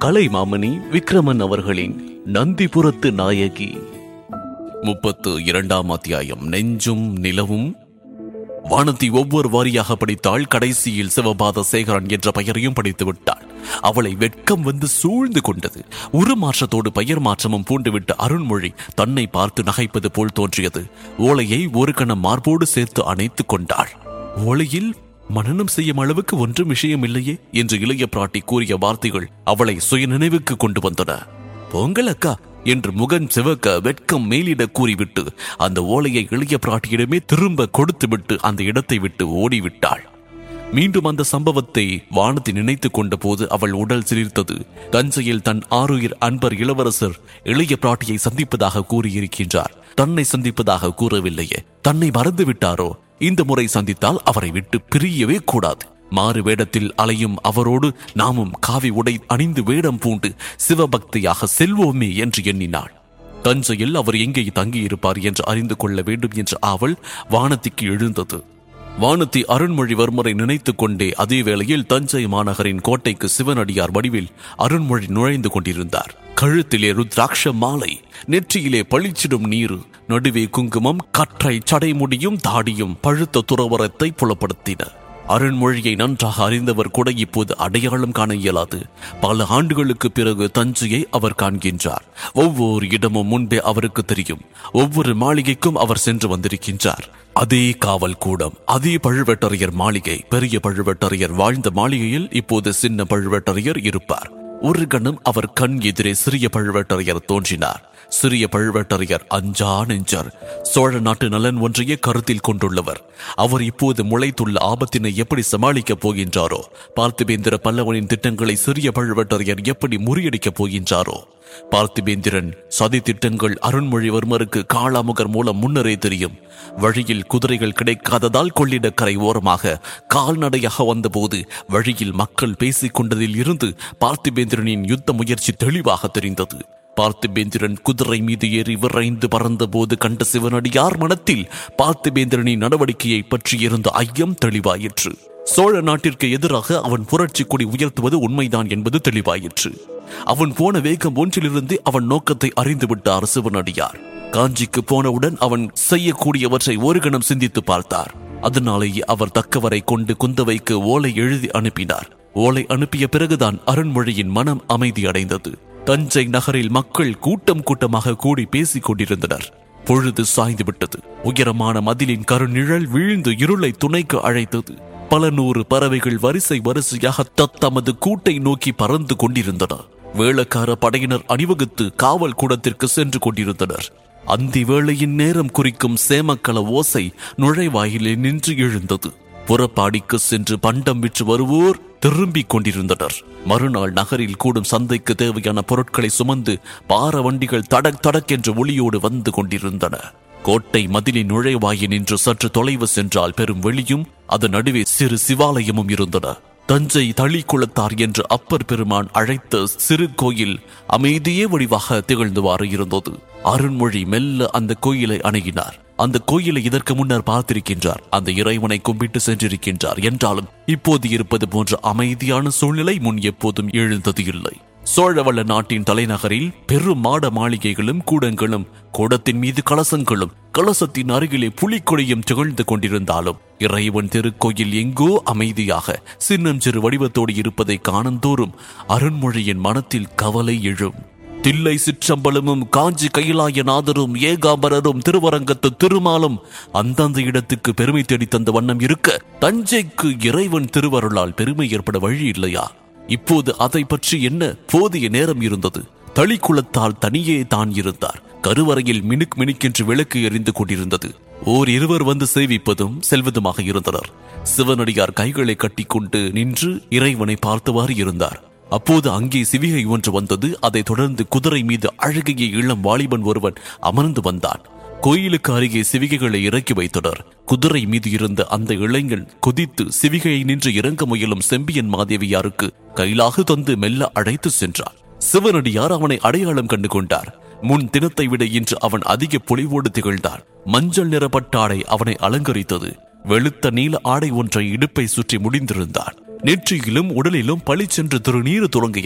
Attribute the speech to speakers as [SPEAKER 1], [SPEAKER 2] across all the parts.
[SPEAKER 1] கலைமாமணி விக்ரமன் அவர்களின் நந்திபுரத்து நாயகி முப்பத்து இரண்டாம் அத்தியாயம் நெஞ்சும் நிலவும் வானதி ஒவ்வொரு வாரியாக படித்தாள் கடைசியில் சிவபாத சேகரன் என்ற பெயரையும் படித்து விட்டாள் அவளை வெட்கம் வந்து சூழ்ந்து கொண்டது ஒரு மாற்றத்தோடு பெயர் மாற்றமும் பூண்டுவிட்ட அருண்மொழி தன்னை பார்த்து நகைப்பது போல் தோன்றியது ஓலையை ஒரு கணம் மார்போடு சேர்த்து அணைத்துக் கொண்டாள் ஓலையில் மனனம் செய்யும் அளவுக்கு ஒன்றும் விஷயம் இல்லையே என்று இளைய பிராட்டி கூறிய வார்த்தைகள் அவளை சுய நினைவுக்கு கொண்டு வந்தன பொங்கல் அக்கா என்று முகன் சிவக்க வெட்கம் மேலிட கூறிவிட்டு அந்த ஓலையை இளைய பிராட்டியிடமே திரும்ப கொடுத்துவிட்டு அந்த இடத்தை விட்டு ஓடிவிட்டாள் மீண்டும் அந்த சம்பவத்தை வானதி நினைத்துக் கொண்ட போது அவள் உடல் சிலிர்த்தது தஞ்சையில் தன் ஆருயிர் அன்பர் இளவரசர் இளைய பிராட்டியை சந்திப்பதாக கூறியிருக்கின்றார் தன்னை சந்திப்பதாக கூறவில்லையே தன்னை மறந்து விட்டாரோ இந்த முறை சந்தித்தால் அவரை விட்டு பிரியவே கூடாது மாறு வேடத்தில் அலையும் அவரோடு நாமும் காவி உடை அணிந்து வேடம் பூண்டு சிவபக்தியாக செல்வோமே என்று எண்ணினாள் தஞ்சையில் அவர் எங்கே தங்கியிருப்பார் என்று அறிந்து கொள்ள வேண்டும் என்ற ஆவல் வானத்திக்கு எழுந்தது வானதி அருண்மொழிவர்மரை நினைத்துக் கொண்டே அதே வேளையில் தஞ்சை மாநகரின் கோட்டைக்கு சிவனடியார் வடிவில் அருண்மொழி நுழைந்து கொண்டிருந்தார் கழுத்திலே ருத்ராட்ச மாலை நெற்றியிலே பளிச்சிடும் நீர் நடுவே குங்குமம் கற்றை சடைமுடியும் தாடியும் பழுத்த துறவரத்தை புலப்படுத்தின அருண்மொழியை நன்றாக அறிந்தவர் கூட இப்போது அடையாளம் காண இயலாது பல ஆண்டுகளுக்கு பிறகு தஞ்சையை அவர் காண்கின்றார் ஒவ்வொரு இடமும் முன்பே அவருக்கு தெரியும் ஒவ்வொரு மாளிகைக்கும் அவர் சென்று வந்திருக்கின்றார் அதே காவல் கூடம் அதே பழுவேட்டரையர் மாளிகை பெரிய பழுவேட்டரையர் வாழ்ந்த மாளிகையில் இப்போது சின்ன பழுவேட்டரையர் இருப்பார் ஒரு கணம் அவர் கண் எதிரே சிறிய பழுவேட்டரையர் தோன்றினார் சிறிய பழுவேட்டரையர் அஞ்சா நெஞ்சர் சோழ நாட்டு நலன் ஒன்றையே கருத்தில் கொண்டுள்ளவர் அவர் இப்போது முளைத்துள்ள ஆபத்தினை எப்படி சமாளிக்கப் போகின்றாரோ பார்த்திபேந்திர பல்லவனின் திட்டங்களை சிறிய பழுவேட்டரையர் எப்படி முறியடிக்கப் போகின்றாரோ பார்த்திபேந்திரன் சதி திட்டங்கள் அருண்மொழிவர்மருக்கு காளாமுகர் மூலம் முன்னரே தெரியும் வழியில் குதிரைகள் கிடைக்காததால் கொள்ளிடக்கரை ஓரமாக கால்நடையாக வந்தபோது வழியில் மக்கள் பேசிக் கொண்டதில் இருந்து பார்த்திபேந்திரனின் யுத்த முயற்சி தெளிவாக தெரிந்தது பார்த்திபேந்திரன் குதிரை மீது ஏறி விரைந்து பறந்தபோது கண்ட சிவனடியார் மனத்தில் பார்த்திபேந்திரனின் நடவடிக்கையை பற்றி இருந்த ஐயம் தெளிவாயிற்று சோழ நாட்டிற்கு எதிராக அவன் புரட்சி கொடி உயர்த்துவது உண்மைதான் என்பது தெளிவாயிற்று அவன் போன வேகம் ஒன்றிலிருந்து அவன் நோக்கத்தை அறிந்து விட்டார் சிவனடியார் காஞ்சிக்கு போனவுடன் அவன் செய்யக்கூடியவற்றை ஒரு கணம் சிந்தித்து பார்த்தார் அதனாலேயே அவர் தக்கவரை கொண்டு குந்தவைக்கு ஓலை எழுதி அனுப்பினார் ஓலை அனுப்பிய பிறகுதான் அருண்மொழியின் மனம் அமைதி அடைந்தது தஞ்சை நகரில் மக்கள் கூட்டம் கூட்டமாக கூடி பேசிக் கொண்டிருந்தனர் பொழுது சாய்ந்து விட்டது உயரமான மதிலின் கருநிழல் வீழ்ந்து இருளை துணைக்கு அழைத்தது பல நூறு பறவைகள் வரிசை வரிசையாக தத்தமது கூட்டை நோக்கி பறந்து கொண்டிருந்தன வேளக்கார படையினர் அணிவகுத்து காவல் கூடத்திற்கு சென்று கொண்டிருந்தனர் அந்தி வேளையின் நேரம் குறிக்கும் சேமக்கல ஓசை நுழைவாயிலில் நின்று எழுந்தது புறப்பாடிக்கு சென்று பண்டம் விற்று வருவோர் திரும்பிக் கொண்டிருந்தனர் மறுநாள் நகரில் கூடும் சந்தைக்கு தேவையான பொருட்களை சுமந்து பார வண்டிகள் தடக் தடக் என்ற ஒளியோடு வந்து கொண்டிருந்தன கோட்டை மதிலின் நுழைவாயில் நின்று சற்று தொலைவு சென்றால் பெரும் வெளியும் அதன் நடுவே சிறு சிவாலயமும் இருந்தன தஞ்சை தளிக்குளத்தார் என்று அப்பர் பெருமான் அழைத்த சிறு கோயில் அமைதியே வடிவாக திகழ்ந்துவாறு இருந்தது அருண்மொழி மெல்ல அந்த கோயிலை அணுகினார் அந்த கோயிலை இதற்கு முன்னர் பார்த்திருக்கின்றார் அந்த இறைவனை கும்பிட்டு சென்றிருக்கின்றார் என்றாலும் இப்போது இருப்பது போன்ற அமைதியான சூழ்நிலை முன் எப்போதும் எழுந்தது இல்லை சோழவள நாட்டின் தலைநகரில் பெரும் மாட மாளிகைகளும் கூடங்களும் கூடத்தின் மீது கலசங்களும் கலசத்தின் அருகிலே புலிக்கொடியும் திகழ்ந்து கொண்டிருந்தாலும் இறைவன் திருக்கோயில் எங்கோ அமைதியாக சின்னஞ்சிறு வடிவத்தோடு இருப்பதை காணந்தோறும் அருண்மொழியின் மனத்தில் கவலை எழும் தில்லை சிற்றம்பலமும் காஞ்சி கைலாயநாதரும் ஏகாம்பரரும் திருவரங்கத்து திருமாலும் அந்தந்த இடத்துக்கு பெருமை தேடி தந்த வண்ணம் இருக்க தஞ்சைக்கு இறைவன் திருவருளால் பெருமை ஏற்பட வழி இல்லையா இப்போது அதை பற்றி என்ன போதிய நேரம் இருந்தது தளிக்குளத்தால் தனியே தான் இருந்தார் கருவறையில் மினுக் மினுக்கென்று விளக்கு எரிந்து கொண்டிருந்தது ஓர் இருவர் வந்து சேவிப்பதும் செல்வதுமாக இருந்தனர் சிவனடியார் கைகளை கட்டிக்கொண்டு நின்று இறைவனை பார்த்தவாறு இருந்தார் அப்போது அங்கே சிவிகை ஒன்று வந்தது அதைத் தொடர்ந்து குதிரை மீது அழகிய இளம் வாலிபன் ஒருவன் அமர்ந்து வந்தான் கோயிலுக்கு அருகே சிவிகைகளை இறக்கி வைத்தனர் குதிரை மீது இருந்த அந்த இளைஞன் குதித்து சிவிகையை நின்று இறங்க முயலும் செம்பியன் மாதேவியாருக்கு கைலாக தந்து மெல்ல அழைத்து சென்றார் சிவனடியார் அவனை அடையாளம் கண்டு கொண்டார் முன் தினத்தை விட இன்று அவன் அதிக பொலிவோடு திகழ்ந்தான் மஞ்சள் நிற பட்டாடை அவனை அலங்கரித்தது வெளுத்த நீல ஆடை ஒன்றை இடுப்பை சுற்றி முடிந்திருந்தான் நெற்றியிலும் உடலிலும் பளிச்சென்று திருநீறு துறங்கியது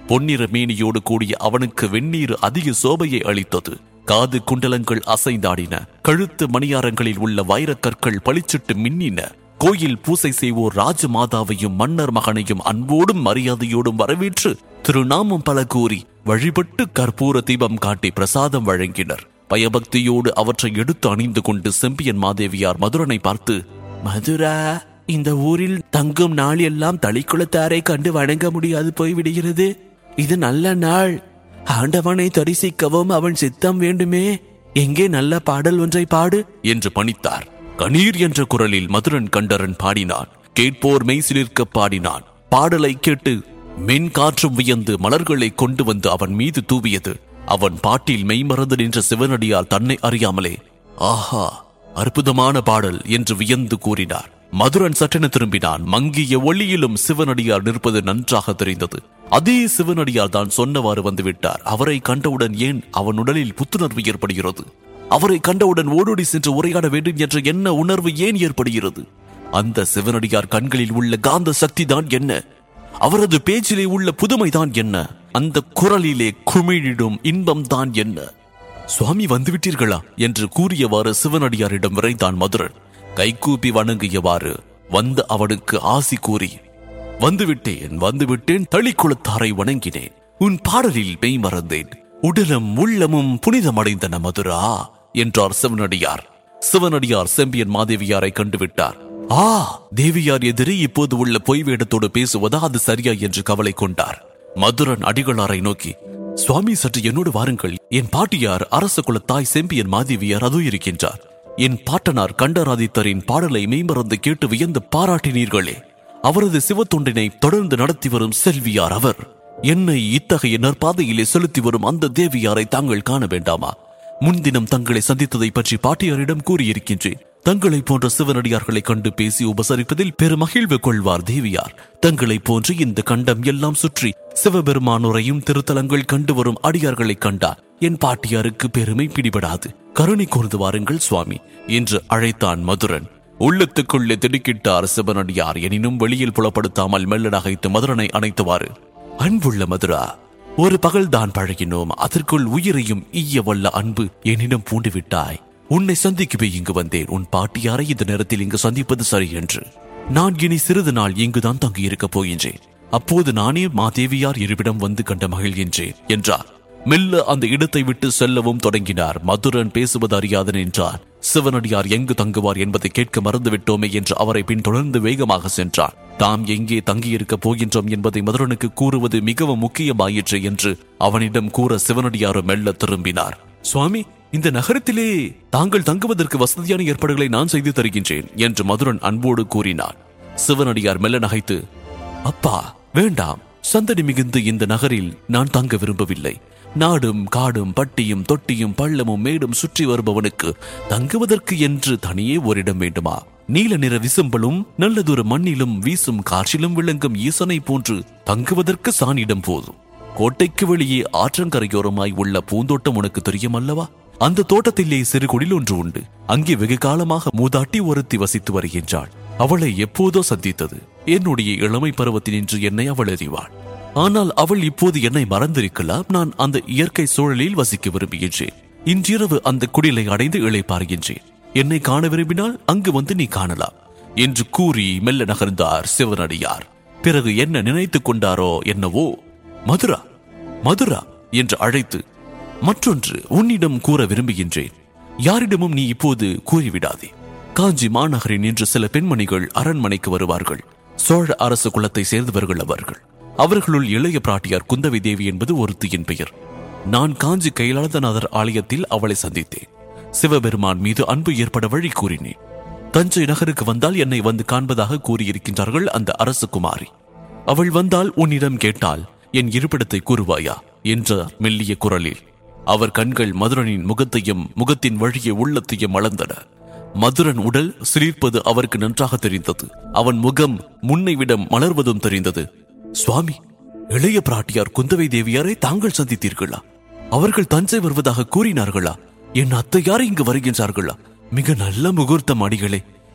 [SPEAKER 1] பொன்னிற மேனியோடு கூடிய அவனுக்கு வெந்நீர் அதிக சோபையை அளித்தது காது குண்டலங்கள் அசைந்தாடின கழுத்து மணியாரங்களில் உள்ள வைரக் கற்கள் பளிச்சிட்டு மின்னின கோயில் பூசை செய்வோர் ராஜமாதாவையும் மன்னர் மகனையும் அன்போடும் மரியாதையோடும் வரவேற்று திருநாமம் பல கூறி வழிபட்டு கற்பூர தீபம் காட்டி பிரசாதம் வழங்கினர் பயபக்தியோடு அவற்றை எடுத்து அணிந்து கொண்டு செம்பியன் மாதேவியார் மதுரனை பார்த்து மதுரா இந்த ஊரில் தங்கும் நாள் எல்லாம் தளிக்குளத்தாரை கண்டு வணங்க முடியாது போய்விடுகிறது இது நல்ல நாள் ஆண்டவனை தரிசிக்கவும் அவன் சித்தம் வேண்டுமே எங்கே நல்ல பாடல் ஒன்றை பாடு என்று பணித்தார் கணீர் என்ற குரலில் மதுரன் கண்டரன் பாடினான் கேட்போர் மெய்சிலிருக்க பாடினான் பாடலை கேட்டு மென் காற்றும் வியந்து மலர்களை கொண்டு வந்து அவன் மீது தூவியது அவன் பாட்டில் மெய்மறந்து நின்ற சிவனடியார் தன்னை அறியாமலே ஆஹா அற்புதமான பாடல் என்று வியந்து கூறினார் மதுரன் சட்டென திரும்பினான் மங்கிய ஒளியிலும் சிவனடியார் நிற்பது நன்றாக தெரிந்தது அதே சிவனடியார் தான் சொன்னவாறு வந்துவிட்டார் அவரை கண்டவுடன் ஏன் அவன் உடலில் புத்துணர்வு ஏற்படுகிறது அவரை கண்டவுடன் ஓடோடி சென்று உரையாட வேண்டும் என்ற என்ன உணர்வு ஏன் ஏற்படுகிறது அந்த சிவனடியார் கண்களில் உள்ள காந்த சக்தி தான் என்ன அவரது பேச்சிலே உள்ள புதுமைதான் என்ன அந்த குரலிலே குமிழிடும் இன்பம் தான் என்ன சுவாமி வந்துவிட்டீர்களா என்று கூறியவாறு சிவனடியாரிடம் விரைந்தான் மதுரன் கைகூப்பி வணங்கியவாறு வந்த அவனுக்கு ஆசி கூறி வந்துவிட்டேன் வந்துவிட்டேன் தளிக்குளத்தாரை வணங்கினேன் உன் பாடலில் மெய் மறந்தேன் உடலும் உள்ளமும் புனிதமடைந்தன மதுரா என்றார் சிவனடியார் சிவனடியார் செம்பியன் மாதேவியாரை கண்டுவிட்டார் ஆ தேவியார் எதிரே இப்போது உள்ள பொய் வேடத்தோடு பேசுவதா அது சரியா என்று கவலை கொண்டார் மதுரன் அடிகளாரை நோக்கி சுவாமி சற்று என்னோடு வாருங்கள் என் பாட்டியார் அரச குலத்தாய் செம்பியன் மாதேவியார் அதோ இருக்கின்றார் என் பாட்டனார் கண்டராதித்தரின் பாடலை மெய்மறந்து கேட்டு வியந்து பாராட்டினீர்களே அவரது சிவத்தொண்டினை தொடர்ந்து நடத்தி வரும் செல்வியார் அவர் என்னை இத்தகைய நற்பாதையிலே செலுத்தி வரும் அந்த தேவியாரை தாங்கள் காண வேண்டாமா முன்தினம் தங்களை சந்தித்ததை பற்றி பாட்டியாரிடம் கூறியிருக்கின்றேன் தங்களை போன்ற சிவனடியார்களை கண்டு பேசி உபசரிப்பதில் பெருமகிழ்வு கொள்வார் தேவியார் தங்களை போன்று இந்த கண்டம் எல்லாம் சுற்றி சிவபெருமானுரையும் திருத்தலங்கள் கண்டு வரும் அடியார்களை கண்டார் என் பாட்டியாருக்கு பெருமை பிடிபடாது கருணை கூர்ந்து வாருங்கள் சுவாமி என்று அழைத்தான் மதுரன் உள்ளத்துக்குள்ளே திடுக்கிட்டார் சிவனடியார் எனினும் வெளியில் புலப்படுத்தாமல் மெல்ல நகைத்து மதுரனை அணைத்தவாறு அன்புள்ள மதுரா ஒரு பகல்தான் பழகினோம் அதற்குள் உயிரையும் ஈய வல்ல அன்பு என்னிடம் பூண்டு விட்டாய் உன்னை சந்திக்கவே இங்கு வந்தேன் உன் பாட்டியாரை இந்த நேரத்தில் இங்கு சந்திப்பது சரி என்று நான் இனி சிறிது நாள் இங்குதான் தங்கியிருக்கப் போகின்றேன் அப்போது நானே மாதேவியார் இருவிடம் வந்து கண்ட மகிழ்கின்றேன் என்றார் மெல்ல அந்த இடத்தை விட்டு செல்லவும் தொடங்கினார் மதுரன் பேசுவது அறியாது நின்றார் சிவனடியார் எங்கு தங்குவார் என்பதை கேட்க மறந்துவிட்டோமே என்று அவரை பின்தொடர்ந்து வேகமாக சென்றார் தாம் எங்கே தங்கியிருக்கப் போகின்றோம் என்பதை மதுரனுக்கு கூறுவது மிகவும் முக்கியமாயிற்று என்று அவனிடம் கூற சிவனடியாரும் மெல்ல திரும்பினார் சுவாமி இந்த நகரத்திலே தாங்கள் தங்குவதற்கு வசதியான ஏற்பாடுகளை நான் செய்து தருகின்றேன் என்று மதுரன் அன்போடு கூறினார் சிவனடியார் மெல்ல நகைத்து அப்பா வேண்டாம் சந்தடி மிகுந்து இந்த நகரில் நான் தங்க விரும்பவில்லை நாடும் காடும் பட்டியும் தொட்டியும் பள்ளமும் மேடும் சுற்றி வருபவனுக்கு தங்குவதற்கு என்று தனியே ஓரிடம் வேண்டுமா நீல நிற விசும்பலும் நல்லதொரு மண்ணிலும் வீசும் காற்றிலும் விளங்கும் ஈசனை போன்று தங்குவதற்கு சாணிடம் போதும் கோட்டைக்கு வெளியே ஆற்றங்கரையோரமாய் உள்ள பூந்தோட்டம் உனக்கு தெரியும் அல்லவா அந்த தோட்டத்திலே சிறு குடில் ஒன்று உண்டு அங்கே வெகு காலமாக மூதாட்டி ஒருத்தி வசித்து வருகின்றாள் அவளை எப்போதோ சந்தித்தது என்னுடைய இளமை பருவத்தினின்று என்னை அவள் அறிவாள் ஆனால் அவள் இப்போது என்னை மறந்திருக்கலாம் நான் அந்த இயற்கை சூழலில் வசிக்க விரும்புகின்றேன் இன்றிரவு அந்த குடிலை அடைந்து இளைப்பாருகின்றேன் என்னை காண விரும்பினால் அங்கு வந்து நீ காணலாம் என்று கூறி மெல்ல நகர்ந்தார் சிவனடியார் பிறகு என்ன நினைத்துக் கொண்டாரோ என்னவோ மதுரா மதுரா என்று அழைத்து மற்றொன்று உன்னிடம் கூற விரும்புகின்றேன் யாரிடமும் நீ இப்போது கூறிவிடாதே காஞ்சி மாநகரின் இன்று சில பெண்மணிகள் அரண்மனைக்கு வருவார்கள் சோழ அரசு குலத்தை சேர்ந்தவர்கள் அவர்கள் அவர்களுள் இளைய பிராட்டியார் குந்தவி தேவி என்பது ஒருத்தியின் பெயர் நான் காஞ்சி கைலாதநாதர் ஆலயத்தில் அவளை சந்தித்தேன் சிவபெருமான் மீது அன்பு ஏற்பட வழி கூறினேன் தஞ்சை நகருக்கு வந்தால் என்னை வந்து காண்பதாக கூறியிருக்கின்றார்கள் அந்த அரச குமாரி அவள் வந்தால் உன்னிடம் கேட்டால் என் இருப்பிடத்தை கூறுவாயா என்றார் மெல்லிய குரலில் அவர் கண்கள் மதுரனின் முகத்தையும் முகத்தின் வழியே உள்ளத்தையும் அளந்தன மதுரன் உடல் சிலிர்ப்பது அவருக்கு நன்றாக தெரிந்தது அவன் முகம் முன்னை விட மலர்வதும் தெரிந்தது சுவாமி இளைய பிராட்டியார் குந்தவை தேவியாரை தாங்கள் சந்தித்தீர்களா அவர்கள் தஞ்சை வருவதாக கூறினார்களா என் அத்தையார் இங்கு வருகின்றார்களா மிக நல்ல முகூர்த்தம் அடிகளே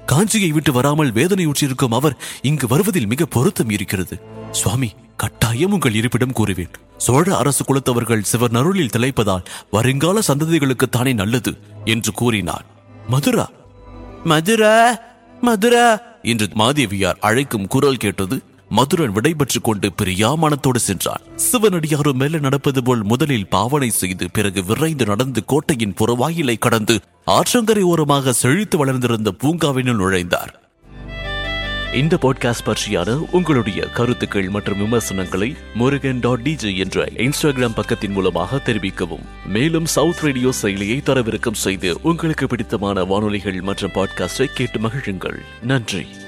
[SPEAKER 1] காஞ்சியை விட்டு வராமல் வேதனையுற்றிருக்கும் அவர் இங்கு வருவதில் மிக பொருத்தம் இருக்கிறது சுவாமி கட்டாயம் உங்கள் இருப்பிடம் கூறுவேன் சோழ அரசு குலத்தவர்கள் சிவர் நருளில் திளைப்பதால் வருங்கால சந்ததிகளுக்கு தானே நல்லது என்று கூறினார் மதுரா மதுரா மதுரா என்று மாதேவியார் அழைக்கும் குரல் கேட்டது மதுரன் விடைபெற்றுக் கொண்டு பிரியாமணத்தோடு சென்றான் சிவனடியாரோ மேல நடப்பது போல் முதலில் பாவனை செய்து பிறகு விரைந்து நடந்து கோட்டையின் புறவாயிலை கடந்து ஆற்றங்கரை ஓரமாக செழித்து வளர்ந்திருந்த பூங்காவினுள் நுழைந்தார் இந்த பாட்காஸ்ட் பற்றியான உங்களுடைய கருத்துக்கள் மற்றும் விமர்சனங்களை முருகன் டாட் டிஜே என்ற இன்ஸ்டாகிராம் பக்கத்தின் மூலமாக தெரிவிக்கவும் மேலும் சவுத் ரேடியோ செயலியை தரவிறக்கம் செய்து உங்களுக்கு பிடித்தமான வானொலிகள் மற்றும் பாட்காஸ்டை கேட்டு மகிழுங்கள் நன்றி